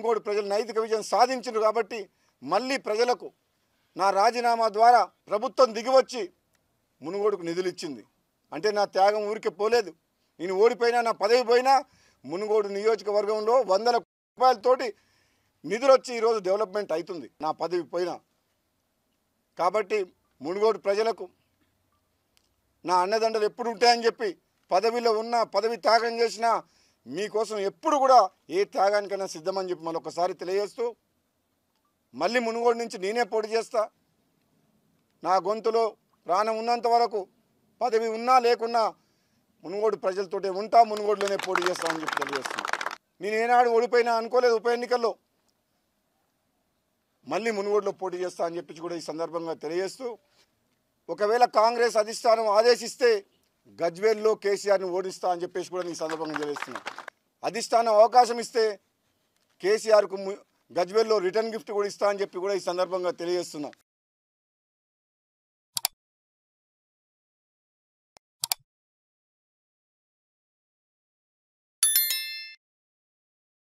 మునుగోడు ప్రజలు నైతిక విజయం సాధించారు కాబట్టి మళ్ళీ ప్రజలకు నా రాజీనామా ద్వారా ప్రభుత్వం దిగివచ్చి మునుగోడుకు నిధులు ఇచ్చింది అంటే నా త్యాగం ఊరికే పోలేదు నేను ఓడిపోయినా నా పదవి పోయినా మునుగోడు నియోజకవర్గంలో వందల రూపాయలతోటి నిధులు వచ్చి ఈరోజు డెవలప్మెంట్ అవుతుంది నా పదవి పోయినా కాబట్టి మునుగోడు ప్రజలకు నా అన్నదండలు ఎప్పుడు ఉంటాయని చెప్పి పదవిలో ఉన్న పదవి త్యాగం చేసినా మీకోసం ఎప్పుడు కూడా ఏ త్యాగానికైనా సిద్ధమని చెప్పి మరొకసారి తెలియజేస్తూ మళ్ళీ మునుగోడు నుంచి నేనే పోటీ చేస్తా నా గొంతులో ప్రాణం ఉన్నంత వరకు పదవి ఉన్నా లేకున్నా మునుగోడు ప్రజలతోటే ఉంటా మునుగోడులోనే పోటీ చేస్తామని చెప్పి తెలియజేస్తున్నా నేను ఏనాడు ఓడిపోయినా అనుకోలేదు ఉప ఎన్నికల్లో మళ్ళీ మునుగోడులో పోటీ చేస్తా అని చెప్పి కూడా ఈ సందర్భంగా తెలియజేస్తూ ఒకవేళ కాంగ్రెస్ అధిష్టానం ఆదేశిస్తే గజ్వేల్లో కేసీఆర్ని ఓడిస్తా అని చెప్పేసి కూడా ఈ సందర్భంగా తెలియజేస్తున్నా అధిష్టానం అవకాశం ఇస్తే కేసీఆర్కు ము- గజ్వేల్లో రిటర్న్ గిఫ్ట్ కూడా ఇస్తా అని చెప్పి కూడా ఈ సందర్భంగా తెలియజేస్తున్నా